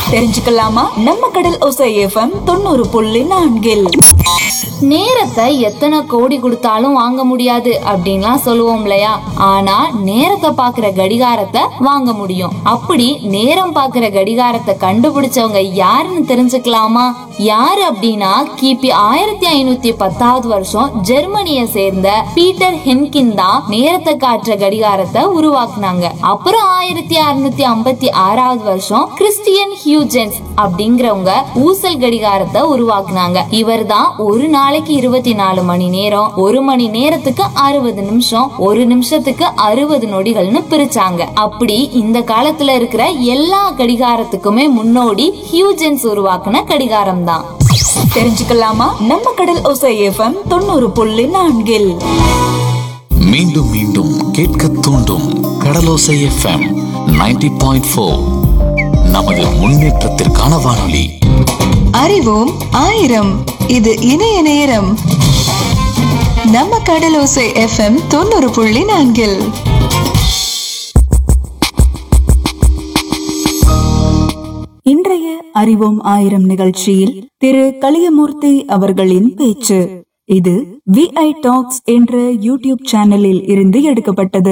தெரிஞ்சுக்கலாமா நம்ம கடல் ஒசை எஃப்எம் தொண்ணூறு புள்ளி நான்கில் நேரத்தை எத்தனை கோடி கொடுத்தாலும் வாங்க முடியாது அப்படின்லாம் சொல்லுவோம் இல்லையா ஆனா நேரத்தை பாக்குற கடிகாரத்தை வாங்க முடியும் அப்படி நேரம் பாக்குற கடிகாரத்தை கண்டுபிடிச்சவங்க யாருன்னு தெரிஞ்சுக்கலாமா யாரு அப்படின்னா கிபி ஆயிரத்தி ஐநூத்தி பத்தாவது வருஷம் ஜெர்மனியை சேர்ந்த பீட்டர் ஹென்கின் தான் நேரத்தை காட்டுற கடிகாரத்தை உருவாக்குனாங்க அப்புறம் ஆயிரத்தி அறுநூத்தி ஐம்பத்தி ஆறாவது வருஷம் கிறிஸ்டியன் ஹியூஜென்ஸ் அப்படிங்கிறவங்க ஊசல் கடிகாரத்தை உருவாக்குனாங்க இவர்தான் ஒரு நாளைக்கு இருபத்தி நாலு மணி நேரம் ஒரு மணி நேரத்துக்கு அறுபது நிமிஷம் ஒரு நிமிஷத்துக்கு அறுபது நொடிகள்னு பிரிச்சாங்க அப்படி இந்த காலத்துல இருக்கிற எல்லா கடிகாரத்துக்குமே முன்னோடி ஹியூஜென்ஸ் உருவாக்குன கடிகாரம் தான் தெரிஞ்சுக்கலாமா நம்ம கடல் ஒசை எஃப்எம் தொண்ணூறு புள்ளி நான்கில் மீண்டும் மீண்டும் கேட்க தூண்டும் கடலோசை எஃப்எம் 90.4 பாயிண்ட் ஃபோர் நமது முன்னேற்றத்திற்கான வானொலி அறிவோம் ஆயிரம் இது இணைய நேரம் நம்ம கடலோசை எஃப்எம் தொண்ணூறு புள்ளி நான்கில் இன்றைய அறிவோம் ஆயிரம் நிகழ்ச்சியில் திரு கலியமூர்த்தி அவர்களின் பேச்சு இது விஐ டாக்ஸ் என்ற யூடியூப் சேனலில் இருந்து எடுக்கப்பட்டது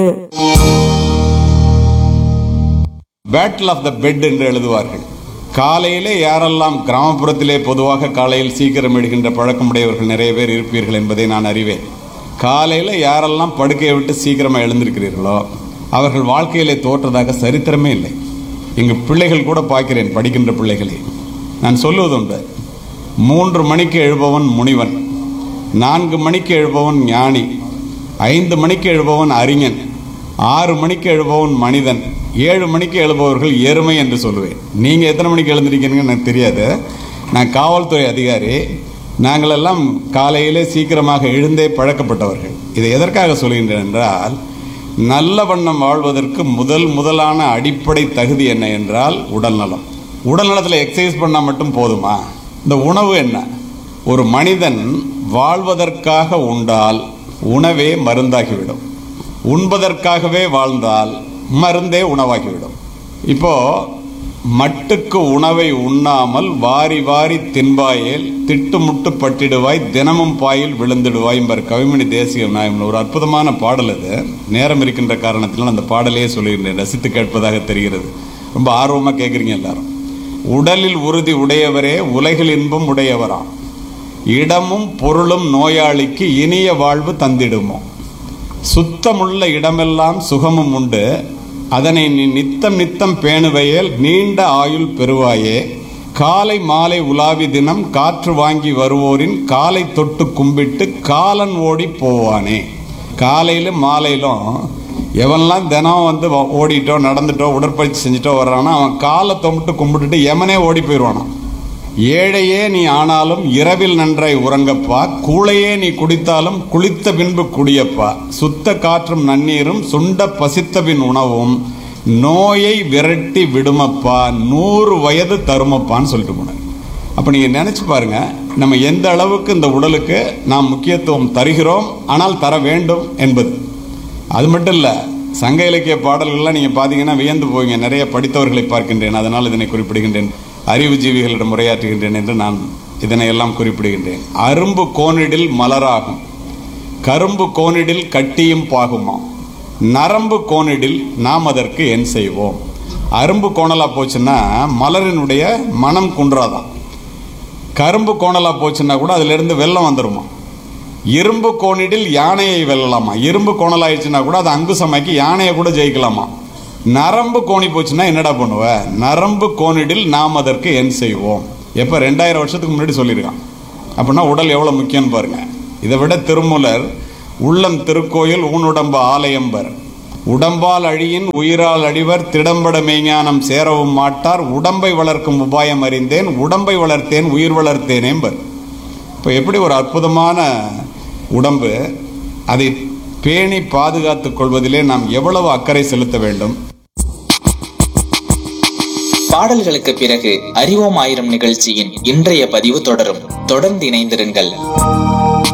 பேட்டில் ஆஃப் த பெட் என்று எழுதுவார்கள் காலையிலே யாரெல்லாம் கிராமப்புறத்திலே பொதுவாக காலையில் சீக்கிரம் எடுக்கின்ற பழக்கமுடையவர்கள் நிறைய பேர் இருப்பீர்கள் என்பதை நான் அறிவேன் காலையில் யாரெல்லாம் படுக்கையை விட்டு சீக்கிரமாக எழுந்திருக்கிறீர்களோ அவர்கள் வாழ்க்கையிலே தோற்றதாக சரித்திரமே இல்லை இங்கு பிள்ளைகள் கூட பார்க்கிறேன் படிக்கின்ற பிள்ளைகளை நான் சொல்லுவதுண்டு மூன்று மணிக்கு எழுபவன் முனிவன் நான்கு மணிக்கு எழுபவன் ஞானி ஐந்து மணிக்கு எழுபவன் அறிஞன் ஆறு மணிக்கு எழுபவன் மனிதன் ஏழு மணிக்கு எழுபவர்கள் எருமை என்று சொல்லுவேன் நீங்கள் எத்தனை மணிக்கு எழுந்திருக்கீங்கன்னு எனக்கு தெரியாது நான் காவல்துறை அதிகாரி நாங்களெல்லாம் காலையிலே சீக்கிரமாக எழுந்தே பழக்கப்பட்டவர்கள் இதை எதற்காக சொல்கின்றேன் என்றால் நல்ல வண்ணம் வாழ்வதற்கு முதல் முதலான அடிப்படை தகுதி என்ன என்றால் உடல் நலம் உடல் நலத்தில் எக்ஸசைஸ் பண்ணால் மட்டும் போதுமா இந்த உணவு என்ன ஒரு மனிதன் வாழ்வதற்காக உண்டால் உணவே மருந்தாகிவிடும் உண்பதற்காகவே வாழ்ந்தால் மருந்தே உணவாகிவிடும் இப்போ மட்டுக்கு உணவை உண்ணாமல் வாரி வாரி தின்பாயேல் திட்டுமுட்டு பட்டிடுவாய் தினமும் பாயில் விழுந்திடுவாய் என்பர் கவிமணி தேசிய நாயம் ஒரு அற்புதமான பாடல் அது நேரம் இருக்கின்ற காரணத்தினால் அந்த பாடலையே சொல்லுகின்றேன் ரசித்து கேட்பதாக தெரிகிறது ரொம்ப ஆர்வமாக கேட்குறீங்க எல்லாரும் உடலில் உறுதி உடையவரே உலகில் இன்பம் உடையவராம் இடமும் பொருளும் நோயாளிக்கு இனிய வாழ்வு தந்திடுமோ சுத்தமுள்ள இடமெல்லாம் சுகமும் உண்டு அதனை நீ நித்தம் நித்தம் பேணுவையேல் நீண்ட ஆயுள் பெறுவாயே காலை மாலை உலாவி தினம் காற்று வாங்கி வருவோரின் காலை தொட்டு கும்பிட்டு காலன் ஓடி போவானே காலையிலும் மாலையிலும் எவன்லாம் தினம் வந்து வ- ஓடிட்டோ நடந்துட்டோ உடற்பயிற்சி செஞ்சுட்டோ வர்றானோ அவன் காலை தொம்பிட்டு கும்பிட்டுட்டு எமனே ஓடி போயிடுவானான் ஏழையே நீ ஆனாலும் இரவில் நன்றாய் உறங்கப்பா கூளையே நீ குடித்தாலும் குளித்த பின்பு குடியப்பா சுத்த காற்றும் நன்னீரும் சுண்ட பசித்த பின் உணவும் நோயை விரட்டி விடுமப்பா நூறு வயது தருமப்பான்னு சொல்லிட்டு போனார் அப்போ நீங்கள் நினச்சி பாருங்க நம்ம எந்த அளவுக்கு இந்த உடலுக்கு நாம் முக்கியத்துவம் தருகிறோம் ஆனால் தர வேண்டும் என்பது அது மட்டும் இல்லை சங்க இலக்கிய பாடல்கள்லாம் நீங்கள் பார்த்தீங்கன்னா வியந்து போவீங்க நிறைய படித்தவர்களை பார்க்கின்றேன் அதனால் இதனை குறிப்பிடுகின்றேன் அறிவுஜீவிகளிடம் உரையாற்றுகின்றேன் என்று நான் இதனை எல்லாம் குறிப்பிடுகின்றேன் அரும்பு கோணிடில் மலராகும் கரும்பு கோணிடில் கட்டியும் பாகுமாம் நரம்பு கோணிடில் நாம் அதற்கு என் செய்வோம் அரும்பு கோணலா போச்சுன்னா மலரினுடைய மனம் குன்றாதான் கரும்பு கோணலா போச்சுன்னா கூட அதிலிருந்து வெள்ளம் வந்துருமா இரும்பு கோணிடில் யானையை வெல்லலாமா இரும்பு கோணலாயிடுச்சுன்னா கூட அது அங்குசமாக்கி யானையை கூட ஜெயிக்கலாமா நரம்பு கோணி போச்சுன்னா என்னடா பண்ணுவ நரம்பு கோணிடில் நாம் அதற்கு என் செய்வோம் எப்போ ரெண்டாயிரம் வருஷத்துக்கு முன்னாடி சொல்லியிருக்கான் அப்படின்னா உடல் எவ்வளோ முக்கியம்னு பாருங்க இதை விட திருமூலர் உள்ளம் திருக்கோயில் ஊனுடம்பு ஆலயம்பர் உடம்பால் அழியின் உயிரால் அழிவர் திடம்பட மெய்ஞானம் சேரவும் மாட்டார் உடம்பை வளர்க்கும் உபாயம் அறிந்தேன் உடம்பை வளர்த்தேன் உயிர் வளர்த்தேனேம்பர் இப்போ எப்படி ஒரு அற்புதமான உடம்பு அதை பேணி பாதுகாத்துக் கொள்வதிலே நாம் எவ்வளவு அக்கறை செலுத்த வேண்டும் பாடல்களுக்கு பிறகு அறிவோம் ஆயிரம் நிகழ்ச்சியின் இன்றைய பதிவு தொடரும் தொடர்ந்து இணைந்திருங்கள்